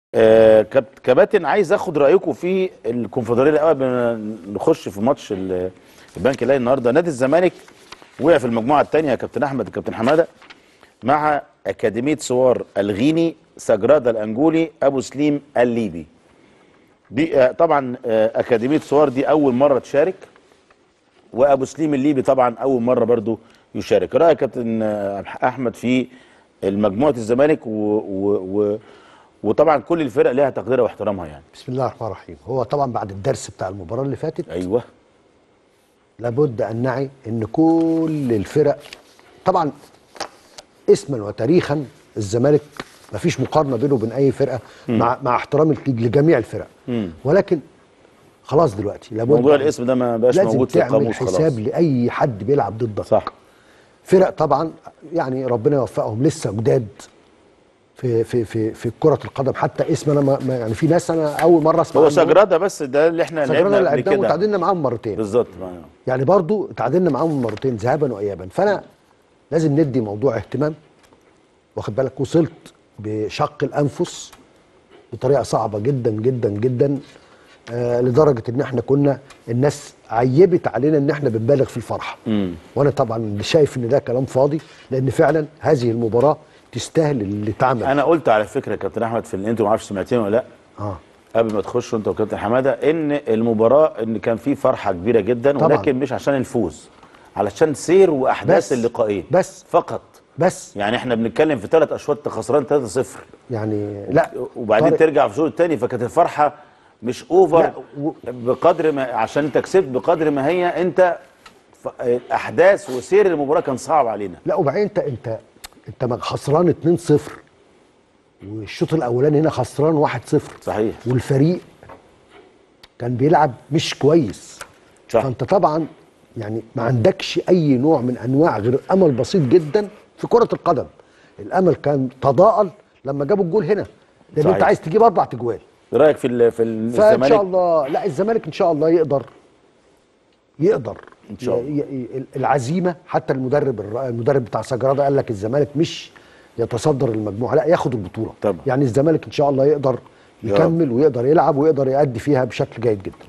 آه كاب- كباتن عايز اخد رايكم في الكونفدراليه الاول قبل ما نخش في ماتش ال- البنك الاهلي النهارده نادي الزمالك وقع في المجموعه الثانيه يا كابتن احمد كابتن حماده مع اكاديميه سوار الغيني سجرادا الانجولي ابو سليم الليبي دي آه طبعا آه اكاديميه سوار دي اول مره تشارك وابو سليم الليبي طبعا اول مره برضو يشارك رايك يا كابتن آه، احمد في المجموعه الزمالك و و و وطبعا كل الفرق ليها تقديرها واحترامها يعني بسم الله الرحمن الرحيم هو طبعا بعد الدرس بتاع المباراه اللي فاتت ايوه لابد ان نعي ان كل الفرق طبعا اسما وتاريخا الزمالك مفيش مقارنه بينه وبين اي فرقه مع مع احترامي لجميع الفرق ولكن خلاص دلوقتي لابد موضوع أن- الاسم ده ما بقاش لازم موجود في تعمل القاموس خلاص حساب لاي حد بيلعب ضدك صح فرق طبعا يعني ربنا يوفقهم لسه جداد في في في في كره القدم حتى اسم انا ما ما- يعني في ناس انا اول مره اسمع هو عنه. سجرادا بس ده اللي احنا سجرادا لعبنا قبل لعبناه كده وتعادلنا معاهم مرتين بالظبط ما- يعني برضو تعادلنا معاهم مرتين ذهابا وايابا فانا لازم ندي موضوع اهتمام واخد بالك وصلت بشق الانفس بطريقه صعبه جدا جدا جدا آه لدرجه ان احنا كنا الناس عيبت علينا ان احنا بنبالغ في الفرحه مم. وانا طبعا شايف ان ده كلام فاضي لان فعلا هذه المباراه تستاهل اللي اتعمل انا قلت على فكره يا كابتن احمد في الانترو ما اعرفش سمعتني ولا لا اه قبل ما تخشوا انت وكابتن حماده ان المباراه ان كان في فرحه كبيره جدا طبعاً. ولكن مش عشان الفوز علشان سير واحداث بس. اللقاءين بس. فقط بس يعني احنا بنتكلم في ثلاث اشواط أنت خسران 3-0 يعني لا وبعدين طارق- ترجع في الشوط الثاني فكانت الفرحه مش اوفر لا، و- بقدر ما عشان انت كسبت بقدر ما هي انت ف- الاحداث وسير المباراه كان صعب علينا لا وبعدين انت انت انت ما خسران 2-0 والشوط الاولاني هنا خسران 1-0 صحيح. والفريق كان بيلعب مش كويس صح. فانت طبعا يعني ما عندكش اي نوع من انواع غير امل بسيط جدا في كره القدم الامل كان تضاءل لما جابوا الجول هنا لان صحيح. انت عايز تجيب اربع تجوال ايه رايك في ال- في فان شاء الزمالك الله لا الزمالك ان شاء الله يقدر يقدر إن شاء الله. ي- ي- العزيمه حتى المدرب الر- المدرب بتاع سجراده قال لك الزمالك مش يتصدر المجموعه لا ياخد البطوله طبعا. يعني الزمالك ان شاء الله يقدر يا رب. يكمل ويقدر يلعب ويقدر يأدي فيها بشكل جيد جدا